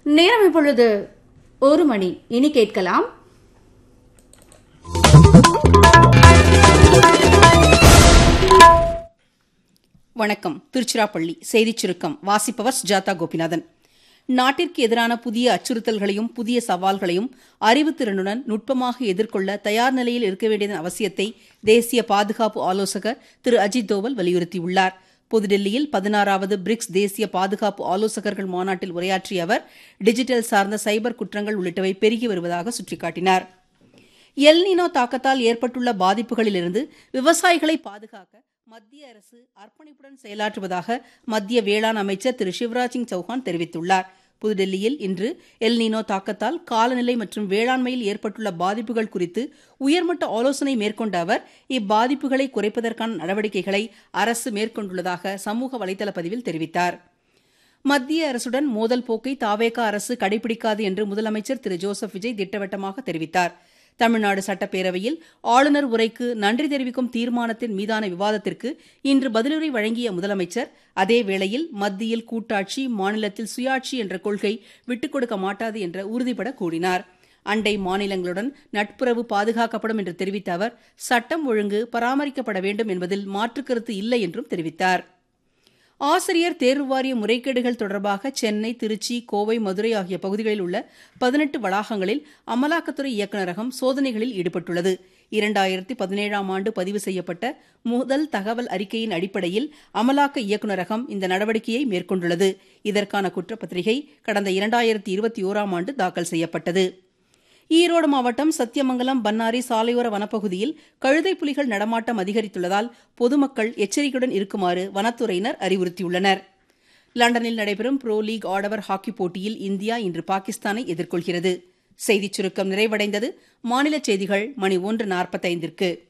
நேரம் இப்பொழுது ஒரு மணி இனி கேட்கலாம் வணக்கம் திருச்சிராப்பள்ளி செய்திச் சுருக்கம் வாசிப்பவர் சுஜாதா கோபிநாதன் நாட்டிற்கு எதிரான புதிய அச்சுறுத்தல்களையும் புதிய சவால்களையும் அறிவுத்திறனுடன் நுட்பமாக எதிர்கொள்ள தயார் நிலையில் இருக்க வேண்டியதன் அவசியத்தை தேசிய பாதுகாப்பு ஆலோசகர் திரு அஜித் தோவல் வலியுறுத்தியுள்ளார் புதுடில்லியில் பதினாறாவது பிரிக்ஸ் தேசிய பாதுகாப்பு ஆலோசகர்கள் மாநாட்டில் உரையாற்றிய அவர் டிஜிட்டல் சார்ந்த சைபர் குற்றங்கள் உள்ளிட்டவை பெருகி வருவதாக சுட்டிக்காட்டினார் எல்னினோ தாக்கத்தால் ஏற்பட்டுள்ள பாதிப்புகளிலிருந்து விவசாயிகளை பாதுகாக்க மத்திய அரசு அர்ப்பணிப்புடன் செயலாற்றுவதாக மத்திய வேளாண் அமைச்சர் திரு சிவராஜ் சிங் சௌஹான் தெரிவித்துள்ளார் புதுடெல்லியில் இன்று எல்னினோ தாக்கத்தால் காலநிலை மற்றும் வேளாண்மையில் ஏற்பட்டுள்ள பாதிப்புகள் குறித்து உயர்மட்ட ஆலோசனை மேற்கொண்ட அவர் இப்பாதிப்புகளை குறைப்பதற்கான நடவடிக்கைகளை அரசு மேற்கொண்டுள்ளதாக சமூக வலைதள பதிவில் தெரிவித்தார் மத்திய அரசுடன் மோதல் போக்கை தாவேகா அரசு கடைபிடிக்காது என்று முதலமைச்சர் திரு ஜோசப் விஜய் திட்டவட்டமாக தெரிவித்தார் தமிழ்நாடு சட்டப்பேரவையில் ஆளுநர் உரைக்கு நன்றி தெரிவிக்கும் தீர்மானத்தின் மீதான விவாதத்திற்கு இன்று பதிலுரை வழங்கிய முதலமைச்சர் அதே வேளையில் மத்தியில் கூட்டாட்சி மாநிலத்தில் சுயாட்சி என்ற கொள்கை விட்டுக் கொடுக்க மாட்டாது என்ற உறுதிபட கூறினார் அண்டை மாநிலங்களுடன் நட்புறவு பாதுகாக்கப்படும் என்று தெரிவித்த அவர் சட்டம் ஒழுங்கு பராமரிக்கப்பட வேண்டும் என்பதில் மாற்றுக் கருத்து இல்லை என்றும் தெரிவித்தார் ஆசிரியர் தேர்வு வாரிய முறைகேடுகள் தொடர்பாக சென்னை திருச்சி கோவை மதுரை ஆகிய பகுதிகளில் உள்ள பதினெட்டு வளாகங்களில் அமலாக்கத்துறை இயக்குநரகம் சோதனைகளில் ஈடுபட்டுள்ளது இரண்டாயிரத்தி பதினேழாம் ஆண்டு பதிவு செய்யப்பட்ட முதல் தகவல் அறிக்கையின் அடிப்படையில் அமலாக்க இயக்குநரகம் இந்த நடவடிக்கையை மேற்கொண்டுள்ளது இதற்கான குற்றப்பத்திரிகை கடந்த இரண்டாயிரத்தி இருபத்தி ஓராம் ஆண்டு தாக்கல் செய்யப்பட்டது ஈரோடு மாவட்டம் சத்தியமங்கலம் பன்னாரி சாலையோர வனப்பகுதியில் கழுதை புலிகள் நடமாட்டம் அதிகரித்துள்ளதால் பொதுமக்கள் எச்சரிக்கையுடன் இருக்குமாறு வனத்துறையினர் அறிவுறுத்தியுள்ளனர் லண்டனில் நடைபெறும் புரோ லீக் ஆடவர் ஹாக்கி போட்டியில் இந்தியா இன்று பாகிஸ்தானை எதிர்கொள்கிறது செய்திச் சுருக்கம் நிறைவடைந்தது மாநில செய்திகள் மணி ஒன்று நாற்பத்தைந்திற்கு